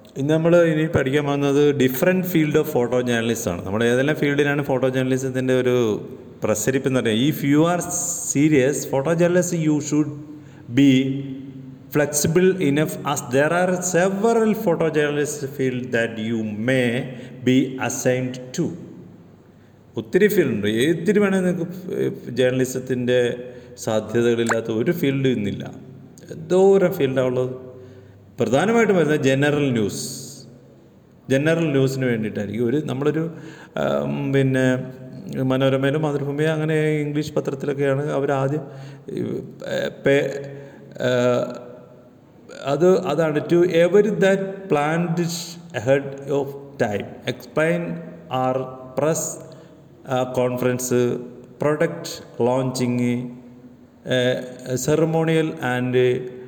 ഇന്ന് നമ്മൾ ഇനി പഠിക്കാൻ പോകുന്നത് different field of photo journalist ആണ് നമ്മൾ ഏതെല്ലാം ഫീൽഡിലാണ് ഫോട്ടോ ജേർണലിസത്തിൻ്റെ ഒരു പ്രസരിപ്പ് എന്ന് പറയുന്നത് if you are serious photo journalist you should be flexible enough as there are several photo journalist field that you may be assigned to ഒത്തിരി ഫീൽഡുണ്ട് ഏതിരി വേണേൽ നിങ്ങൾക്ക് ജേർണലിസത്തിൻ്റെ സാധ്യതകളില്ലാത്ത ഒരു ഫീൽഡ് ഇന്നില്ല എന്തോരം ഫീൽഡാണ് ഉള്ളത് പ്രധാനമായിട്ടും വരുന്നത് ജനറൽ ന്യൂസ് ജനറൽ ന്യൂസിന് വേണ്ടിയിട്ടായിരിക്കും ഒരു നമ്മളൊരു ആം, പിന്നെ മനോരമയിലും മാതൃഭൂമിയോ അങ്ങനെ ഇംഗ്ലീഷ് പത്രത്തിലൊക്കെയാണ് അവരാദ്യം ഈ, ഏ, പേ- ഏ, അത് അതാണ് to every that planned head of time explain are press conference product launching ceremonial and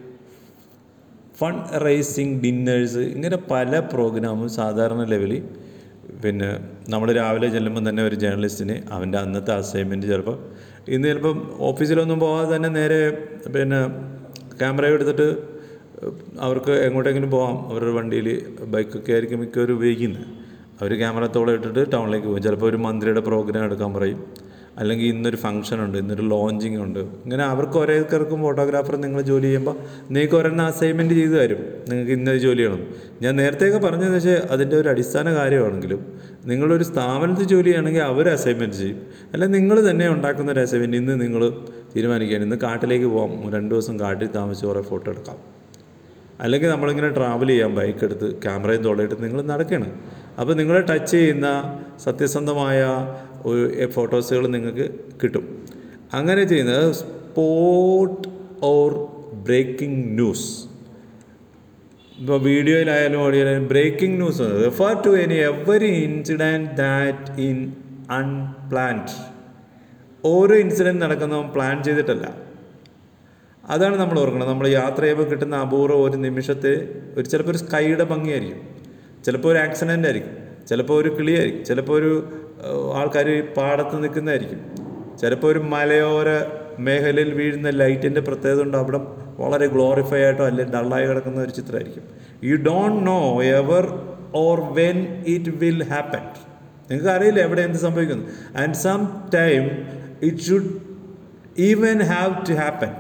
fun racing dinners ഇങ്ങനെ പല പ്രോഗ്രാമും സാധാരണ ലെവലിൽ പിന്നെ നമ്മൾ രാവിലെ ചെല്ലുമ്പോൾ തന്നെ ഒരു ജേർണലിസ്റ്റിന് അവൻ്റെ അന്നത്തെ അസൈൻമെൻറ്റ് ചിലപ്പോൾ ഇന്ന് ചിലപ്പം ഓഫീസിലൊന്നും പോകാതെ തന്നെ നേരെ പിന്നെ ക്യാമറ എടുത്തിട്ട് അവർക്ക് എങ്ങോട്ടെങ്കിലും പോകാം അവരുടെ വണ്ടിയിൽ ബൈക്കൊക്കെ ആയിരിക്കും മിക്കവരും ഉപയോഗിക്കുന്നത് അവർ ക്യാമറ തോളം ഇട്ടിട്ട് ടൗണിലേക്ക് പോകും ചിലപ്പോൾ ഒരു മന്ത്രിയുടെ പ്രോഗ്രാം എടുക്കാൻ പറയും അല്ലെങ്കിൽ ഇന്നൊരു ഫംഗ്ഷൻ ഉണ്ട് ഇന്നൊരു ലോഞ്ചിങ് ഉണ്ട് ഇങ്ങനെ അവർക്ക് ഓരോരുത്തർക്കും ഫോട്ടോഗ്രാഫർ നിങ്ങൾ ജോലി ചെയ്യുമ്പോൾ നിങ്ങൾക്ക് ഒരെണ്ണം അസൈൻമെൻറ്റ് ചെയ്തു തരും നിങ്ങൾക്ക് ഇന്നത് ജോലി ചെയ്യണം ഞാൻ നേരത്തെയൊക്കെ പറഞ്ഞതെന്ന് വെച്ചാൽ അതിൻ്റെ ഒരു അടിസ്ഥാന കാര്യമാണെങ്കിലും നിങ്ങളൊരു സ്ഥാപനത്തിൽ ജോലി ചെയ്യണമെങ്കിൽ അവർ അസൈൻമെൻറ്റ് ചെയ്യും അല്ല നിങ്ങൾ തന്നെ ഉണ്ടാക്കുന്ന ഒരു അസൈൻമെൻറ്റ് ഇന്ന് നിങ്ങൾ തീരുമാനിക്കുകയാണ് ഇന്ന് കാട്ടിലേക്ക് പോകാം രണ്ട് ദിവസം കാട്ടിൽ താമസിച്ച് കുറേ ഫോട്ടോ എടുക്കാം അല്ലെങ്കിൽ നമ്മളിങ്ങനെ ട്രാവൽ ചെയ്യാം ബൈക്ക് എടുത്ത് ക്യാമറയും തോളയിട്ട് നിങ്ങൾ നടക്കുകയാണ് അപ്പോൾ നിങ്ങളെ ടച്ച് ചെയ്യുന്ന സത്യസന്ധമായ ഒരു ഫോട്ടോസുകൾ നിങ്ങൾക്ക് കിട്ടും അങ്ങനെ ചെയ്യുന്നത് സ്പോട്ട് ഓർ ബ്രേക്കിംഗ് ന്യൂസ് ഇപ്പോൾ വീഡിയോയിലായാലും ഓഡിയോയിലായാലും breaking news refer to any every incident that in unplanned ഓരോ ഇൻസിഡൻറ്റ് നടക്കുന്നതും പ്ലാൻ ചെയ്തിട്ടല്ല അതാണ് നമ്മൾ ഓർക്കണം നമ്മൾ യാത്ര ചെയ്യുമ്പോൾ കിട്ടുന്ന അപൂർവ ഒരു നിമിഷത്തെ ഒരു ചിലപ്പോൾ ഒരു സ്കൈയുടെ ഭംഗിയായിരിക്കും ചിലപ്പോൾ ഒരു ആക്സിഡൻ്റ് ആയിരിക്കും ചിലപ്പോൾ ഒരു കിളിയായിരിക്കും ചിലപ്പോൾ ഒരു ആൾക്കാർ പാടത്ത് നിൽക്കുന്നതായിരിക്കും ചിലപ്പോൾ ഒരു മലയോര മേഖലയിൽ വീഴുന്ന ലൈറ്റിൻ്റെ പ്രത്യേകത കൊണ്ട് അവിടെ വളരെ ഗ്ലോറിഫൈ ആയിട്ടോ അല്ലെങ്കിൽ ഡള്ളായി കിടക്കുന്ന ഒരു ചിത്രമായിരിക്കും you don't know ever or when it will happen നിങ്ങൾക്ക് അറിയില്ല എവിടെ എന്ത് സംഭവിക്കുന്നു and some time it should even have to happen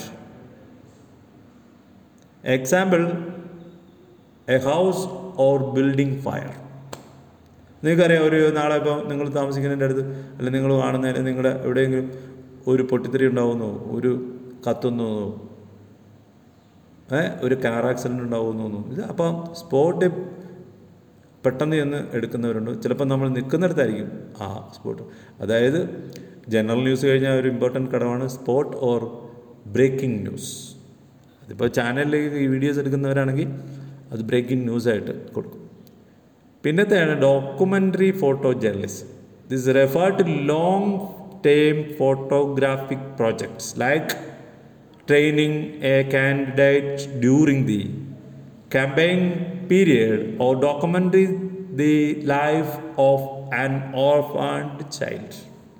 example a house or building fire നിങ്ങൾക്കറിയാം ഒരു നാളെ ഇപ്പോൾ നിങ്ങൾ താമസിക്കുന്നതിൻ്റെ അടുത്ത് അല്ലെങ്കിൽ നിങ്ങൾ കാണുന്നതിന് നിങ്ങളുടെ എവിടെയെങ്കിലും ഒരു പൊട്ടിത്തെറി ഉണ്ടാവുന്നോ ഒരു കത്തുന്നോ ഏ ഒരു കാർ ആക്സിഡൻറ്റ് ഉണ്ടാവുന്നു ഇത് അപ്പം സ്പോട്ട് പെട്ടെന്ന് ചെന്ന് എടുക്കുന്നവരുണ്ട് ചിലപ്പോൾ നമ്മൾ നിൽക്കുന്നിടത്തായിരിക്കും ആ സ്പോട്ട് അതായത് ജനറൽ ന്യൂസ് കഴിഞ്ഞാൽ ഒരു ഇമ്പോർട്ടൻറ്റ് ഘടകമാണ് സ്പോട്ട് ഓർ ബ്രേക്കിംഗ് ന്യൂസ് അതിപ്പോൾ ചാനലിലേക്ക് ഈ വീഡിയോസ് എടുക്കുന്നവരാണെങ്കിൽ അത് ബ്രേക്കിംഗ് ന്യൂസായിട്ട് കൊടുക്കും പിന്നത്തെയാണ് documentary photo journalist this refer to long term photographic projects like training a candidate during the campaign period or documenting the life of an orphaned child.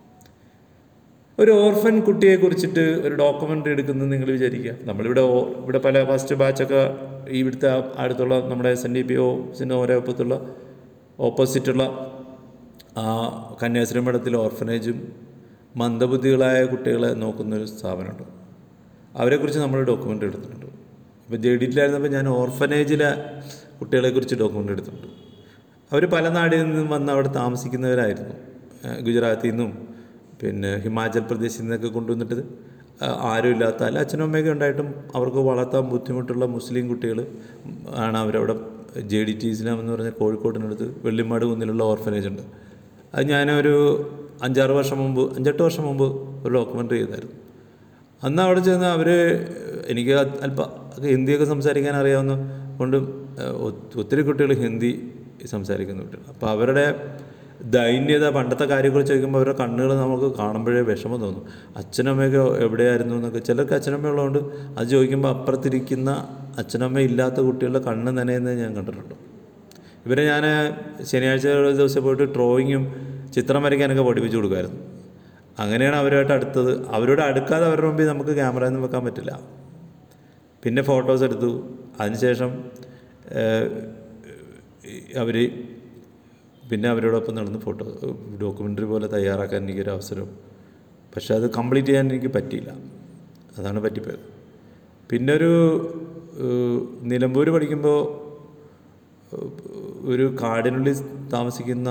ഒരു orphan കുട്ടിയെ കുറിച്ചിട്ട് ഒരു ഡോക്യുമെൻ്ററി എടുക്കുന്നത് നിങ്ങൾ വിചാരിക്കുക നമ്മളിവിടെ ഓ- ഇവിടെ പല ഫസ്റ്റ് ബാച്ചൊക്കെ ഇവിടുത്തെ അടുത്തുള്ള നമ്മുടെ എസ് എൻ ഡി പി ഒസിൻ്റെ ഓരോപ്പത്തുള്ള ഓപ്പോസിറ്റുള്ള ആ കന്യാശ്രീ മഠത്തിലെ ഓർഫനേജും മന്ദബുദ്ധികളായ കുട്ടികളെ നോക്കുന്നൊരു സ്ഥാപനമുണ്ട് അവരെക്കുറിച്ച് നമ്മൾ ഡോക്യുമെൻ്ററി എടുത്തിട്ടുണ്ട് ഇപ്പോൾ ജെ ഡിയിലായിരുന്നപ്പോൾ ഞാൻ ഓർഫനേജിലെ കുട്ടികളെക്കുറിച്ച് ഡോക്യുമെൻ്ററി എടുത്തിട്ടുണ്ട് അവർ പല നാടിൽ നിന്നും വന്ന് അവിടെ താമസിക്കുന്നവരായിരുന്നു ഏഹ് ഗുജറാത്തിൽ നിന്നും പിന്നെ ഹിമാചൽ പ്രദേശിൽ നിന്നൊക്കെ കൊണ്ടുവന്നിട്ട് ആ- ആരുമില്ലാത്ത അല്ല അച്ഛനും അമ്മയൊക്കെ ഉണ്ടായിട്ടും അവർക്ക് വളർത്താൻ ബുദ്ധിമുട്ടുള്ള മുസ്ലിം കുട്ടികൾ ആണ് അവരവിടെ ജെ ഡി ടി ഇസ്ലാം എന്ന് പറഞ്ഞ കോഴിക്കോടിനടുത്ത് വെള്ളിമാട് കുന്നിലുള്ള ഓർഫനേജ് ഉണ്ട് അത് ഞാനൊരു അഞ്ചാറ് വർഷം മുമ്പ് അഞ്ചെട്ട് വർഷം മുമ്പ് ഒരു ഡോക്യുമെൻ്ററി ചെയ്തായിരുന്നു അന്ന് അവിടെ ചെന്ന് അവർ എനിക്ക് അല്പം ഹിന്ദിയൊക്കെ സംസാരിക്കാൻ അറിയാവുന്ന കൊണ്ട് ഏഹ്, ഒ- ഒത്തിരി കുട്ടികൾ ഹിന്ദി സംസാരിക്കുന്ന കുട്ടികൾ അപ്പോൾ അവരുടെ ദൈന്യത പണ്ടത്തെ കാര്യങ്ങൾ ചോദിക്കുമ്പോൾ അവരുടെ കണ്ണുകൾ നമുക്ക് കാണുമ്പോഴേ വിഷമം തോന്നും അച്ഛനമ്മയൊക്കെ എവിടെയായിരുന്നു എന്നൊക്കെ ചിലർക്ക് അച്ഛനമ്മ ഉള്ളതുകൊണ്ട് അത് ചോദിക്കുമ്പോൾ അപ്പുറത്തിരിക്കുന്ന അച്ഛനമ്മ ഇല്ലാത്ത കുട്ടികളുടെ കണ്ണ് നനയുന്നത് ഞാൻ കണ്ടിട്ടുണ്ട് ഇവരെ ഞാൻ ശനിയാഴ്ച ഒരു ദിവസം പോയിട്ട് ഡ്രോയിങ്ങും ചിത്രം വരയ്ക്കാനൊക്കെ പഠിപ്പിച്ചു കൊടുക്കുമായിരുന്നു അങ്ങനെയാണ് അവരുമായിട്ട് അടുത്തത് അവരോട് അടുക്കാതെ അവരുടെ മുമ്പിൽ നമുക്ക് ക്യാമറ ഒന്നും വെക്കാൻ പറ്റില്ല പിന്നെ ഫോട്ടോസ് എടുത്തു അതിനുശേഷം ഏഹ്, അവർ പിന്നെ അവരോടൊപ്പം നടന്ന് ഫോട്ടോ ഡോക്യുമെൻ്ററി പോലെ തയ്യാറാക്കാൻ എനിക്കൊരു അവസരം പക്ഷെ അത് കംപ്ലീറ്റ് ചെയ്യാൻ എനിക്ക് പറ്റിയില്ല അതാണ് പറ്റിപ്പോയത് പിന്നെ ഒരു ഏഹ്, നിലമ്പൂർ പഠിക്കുമ്പോൾ ഒരു കാടിനുള്ളിൽ താമസിക്കുന്ന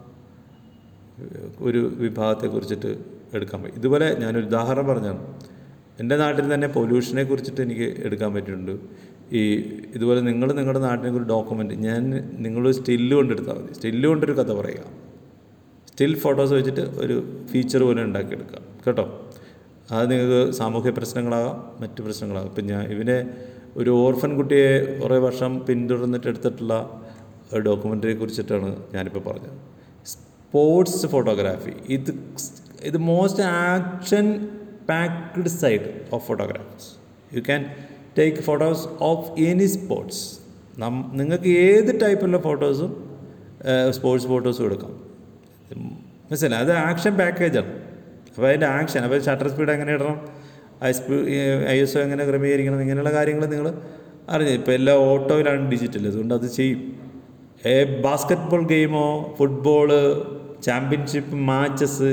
ഒരു വിഭാഗത്തെ കുറിച്ചിട്ട് എടുക്കാൻ പറ്റും ഇതുപോലെ ഞാനൊരു ഉദാഹരണം പറഞ്ഞാണ് എൻ്റെ നാട്ടിൽ തന്നെ പൊല്യൂഷനെ കുറിച്ചിട്ട് എനിക്ക് എടുക്കാൻ പറ്റിയിട്ടുണ്ട് ഈ ഇതുപോലെ നിങ്ങൾ നിങ്ങളുടെ നാട്ടിനെ ഒരു ഡോക്യുമെൻ്റ് ഞാൻ നിങ്ങൾ സ്റ്റില്ല് കൊണ്ടെടുത്താൽ മതി സ്റ്റില്ല് കൊണ്ടൊരു കഥ പറയുക സ്റ്റിൽ ഫോട്ടോസ് വെച്ചിട്ട് ഒരു ഫീച്ചർ പോലെ ഉണ്ടാക്കിയെടുക്കാം കേട്ടോ അത് നിങ്ങൾക്ക് സാമൂഹ്യ പ്രശ്നങ്ങളാകാം മറ്റ് പ്രശ്നങ്ങളാകാം ഇപ്പം ഞാൻ ഇവനെ ഒരു ഓർഫൻ കുട്ടിയെ കുറേ വർഷം പിന്തുടർന്നിട്ട് എടുത്തിട്ടുള്ള ഡോക്യുമെൻ്ററിയെ കുറിച്ചിട്ടാണ് ഞാനിപ്പോൾ പറഞ്ഞത് സ്പോർട്സ് ഫോട്ടോഗ്രാഫി ഇത് ഇത് most action packed side of photographies you can take photos of any sports നം നിങ്ങൾക്ക് ഏത് ടൈപ്പുള്ള ഫോട്ടോസും സ്പോർട്സ് ഫോട്ടോസും എടുക്കാം മനസ്സിലായി അത് ആക്ഷൻ പാക്കേജാണ് അപ്പോൾ അതിൻ്റെ ആക്ഷൻ അപ്പോൾ ഷട്ടർ സ്പീഡ് എങ്ങനെ ഇടണം I speed I S O എങ്ങനെ ക്രമീകരിക്കണം ഇങ്ങനെയുള്ള കാര്യങ്ങൾ നിങ്ങൾ അറിഞ്ഞു ഇപ്പോൾ എല്ലാം ഓട്ടോയിലാണ് ഡിജിറ്റൽ അതുകൊണ്ട് അത് ചെയ്യും ഏ ബാസ്ക്കറ്റ് ബോൾ ഗെയിമോ ഫുട്ബോള് ചാമ്പ്യൻഷിപ്പ് മാച്ചസ്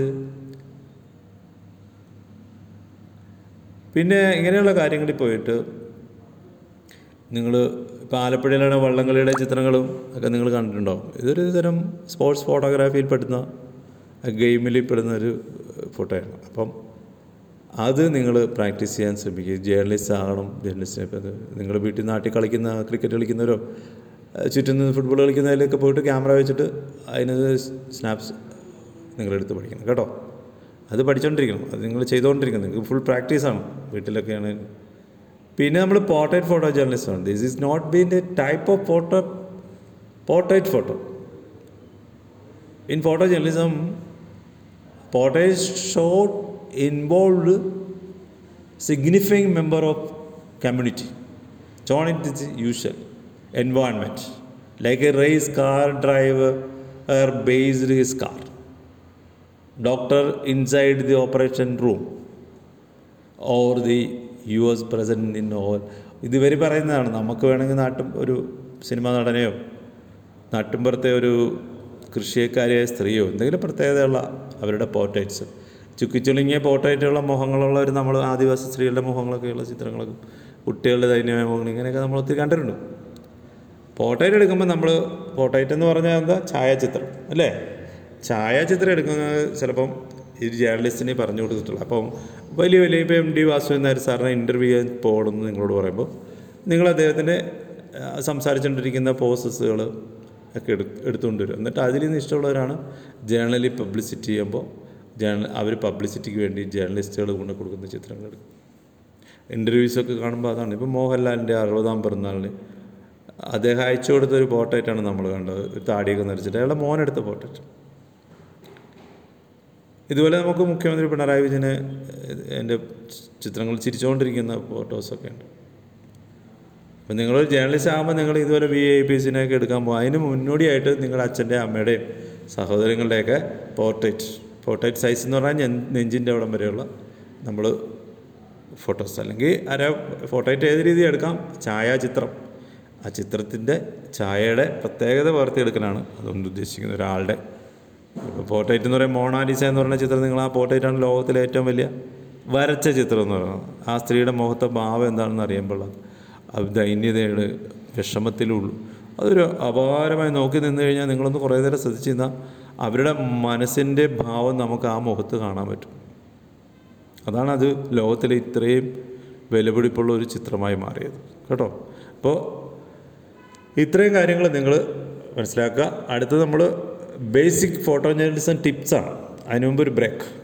പിന്നെ ഇങ്ങനെയുള്ള കാര്യങ്ങളിൽ പോയിട്ട് നിങ്ങൾ ഇപ്പോൾ ആലപ്പുഴയിലാണ് വള്ളംകളിയുടെ ചിത്രങ്ങളും ഒക്കെ നിങ്ങൾ കണ്ടിട്ടുണ്ടാവും ഇതൊരു തരം സ്പോർട്സ് ഫോട്ടോഗ്രാഫിയിൽ പെടുന്ന ഗെയിമിൽ പെടുന്ന ഒരു ഫോട്ടോയാണ് അപ്പം അത് നിങ്ങൾ പ്രാക്ടീസ് ചെയ്യാൻ ശ്രമിക്കുക ജേർണലിസ്റ്റ് ആകണം ജേർണലിസ്റ്റിനെ ഇപ്പം നിങ്ങൾ വീട്ടിൽ നാട്ടിൽ കളിക്കുന്ന ക്രിക്കറ്റ് കളിക്കുന്നവരോ അഹ് ചുറ്റും നിന്ന് ഫുട്ബോൾ കളിക്കുന്നതിലൊക്കെ പോയിട്ട് ക്യാമറ വെച്ചിട്ട് അതിന് സ്നാപ്സ് നിങ്ങളെടുത്ത് പഠിക്കണം കേട്ടോ അത് പഠിച്ചുകൊണ്ടിരിക്കണം അത് നിങ്ങൾ ചെയ്തുകൊണ്ടിരിക്കണം നിങ്ങൾക്ക് ഫുൾ പ്രാക്ടീസാണ് വീട്ടിലൊക്കെയാണ് പിന്നെ നമ്മൾ പോർട്രേറ്റ് ഫോട്ടോ ജേർണലിസ്റ്റ് ആണ് this is not been a type of photo portrait photo in photo journalism portrait shot involve signifying member of community join it is usual environment like a race car driver or based his car doctor inside the operation room or the us present in all ഇതുവരെ പറയുന്നതാണ് നമുക്ക് വേണമെങ്കിൽ നാട്ടും ഒരു cinema നടനെയോ നാട്ടിൻപുറത്തെ ഒരു കൃഷിക്കാരിയായ സ്ത്രീയോ എന്തെങ്കിലും പ്രത്യേകതയുള്ള അവരുടെ പോർട്രേറ്റ്സ് ചുക്കിച്ചുളുങ്ങിയ പോർട്രേറ്റുള്ള മുഖങ്ങളുള്ള ഒരു നമ്മൾ ആദിവാസി സ്ത്രീകളുടെ മുഖങ്ങളൊക്കെയുള്ള ചിത്രങ്ങളൊക്കെ കുട്ടികളുടെ ദൈന്യമായ മുഖങ്ങൾ ഇങ്ങനെയൊക്കെ നമ്മൾ ഒത്തിരി കണ്ടിട്ടുണ്ട് പോർട്രേറ്റ് എടുക്കുമ്പോൾ നമ്മൾ പോർട്രേറ്റ് എന്ന് പറഞ്ഞാൽ എന്താ ഛായാചിത്രം അല്ലേ ഛായാചിത്രം എടുക്കുന്നത് ചിലപ്പം ഈ ജേർണലിസ്റ്റിനെ പറഞ്ഞു കൊടുത്തിട്ടുള്ള അപ്പം വലിയ വലിയ ഇപ്പോൾ എം ഡി വാസുദേവൻ നായർ സാറിനെ ഇൻ്റർവ്യൂ ചെയ്യാൻ പോകണമെന്ന് നിങ്ങളോട് പറയുമ്പോൾ നിങ്ങൾ അദ്ദേഹത്തിൻ്റെ ആ, സംസാരിച്ചുകൊണ്ടിരിക്കുന്ന പോസസ്സുകൾ ഒക്കെ എടു എടുത്തുകൊണ്ട് വരും എന്നിട്ട് അതിൽ നിന്ന് ഇഷ്ടമുള്ളവരാണ് ജേർണലിൽ പബ്ലിസിറ്റി ചെയ്യുമ്പോൾ ജേർണൽ അവർ പബ്ലിസിറ്റിക്ക് വേണ്ടി ജേർണലിസ്റ്റുകൾ കൊണ്ട് കൊടുക്കുന്ന ചിത്രങ്ങൾ എടുക്കും ഇൻ്റർവ്യൂസൊക്കെ കാണുമ്പോൾ അതാണ് ഇപ്പോൾ മോഹൻലാലിൻ്റെ അറുപതാം പിറന്നാളിന് അദ്ദേഹം അയച്ചു കൊടുത്ത ഒരു പോർട്രേറ്റാണ് നമ്മൾ കണ്ടത് ഒരു താടിയൊക്കെ നരച്ചിട്ട് അയാളുടെ മോനെടുത്ത പോർട്രേറ്റ് ഇതുപോലെ നമുക്ക് മുഖ്യമന്ത്രി പിണറായി വിജയന് എൻ്റെ ചിത്രങ്ങൾ ചിരിച്ചുകൊണ്ടിരിക്കുന്ന ഫോട്ടോസൊക്കെ ഉണ്ട് അപ്പം നിങ്ങളൊരു ജേർണലിസ്റ്റ് ആകുമ്പോൾ നിങ്ങൾ ഇതുപോലെ വി ഐ പി സിനെയൊക്കെ എടുക്കാൻ പോകും അതിന് മുന്നോടിയായിട്ട് നിങ്ങളുടെ അച്ഛൻ്റെ അമ്മയുടെയും സഹോദരങ്ങളുടെയൊക്കെ പോർട്രേറ്റ് പോർട്രേറ്റ് സൈസ് എന്ന് പറഞ്ഞാൽ നെ- നെഞ്ചിൻ്റെ അവിടം വരെയുള്ള നമ്മൾ ഫോട്ടോസ് അല്ലെങ്കിൽ അര ഫോട്ടോയിട്ട് ഏത് രീതി എടുക്കാം ഛായാചിത്രം ആ ചിത്രത്തിൻ്റെ ഛായയുടെ പ്രത്യേകത വളർത്തിയെടുക്കലാണ് അതുകൊണ്ട് ഉദ്ദേശിക്കുന്നത് ഒരാളുടെ ഇപ്പോൾ പോർട്രേറ്റ് എന്ന് പറയുമ്പോൾ മോണാലിസ എന്ന് പറയുന്ന ചിത്രം നിങ്ങൾ ആ പോർട്രേറ്റാണ് ലോകത്തിലെ ഏറ്റവും വലിയ വരച്ച ചിത്രം എന്ന് പറയുന്നത് ആ സ്ത്രീയുടെ മുഖത്തെ ഭാവം എന്താണെന്ന് അറിയുമ്പോൾ അത് ദൈന്യതയുടെ വിഷമത്തിലുള്ളൂ അതൊരു അപാരമായി നോക്കി നിന്ന് കഴിഞ്ഞാൽ നിങ്ങളൊന്ന് കുറേ നേരം ശ്രദ്ധിച്ച് നിന്നാൽ അവരുടെ മനസ്സിൻ്റെ ഭാവം നമുക്ക് ആ മുഖത്ത് കാണാൻ പറ്റും അതാണ് അത് ലോകത്തിലെ ഇത്രയും വിലപിടിപ്പുള്ള ഒരു ചിത്രമായി മാറിയത് കേട്ടോ അപ്പോൾ ഇത്രയും കാര്യങ്ങൾ നിങ്ങൾ മനസ്സിലാക്കുക അടുത്തത് നമ്മൾ ബേസിക് ഫോട്ടോ ജേർണലിസം ടിപ്സാണ് അതിനു മുമ്പ് ഒരു ബ്രേക്ക്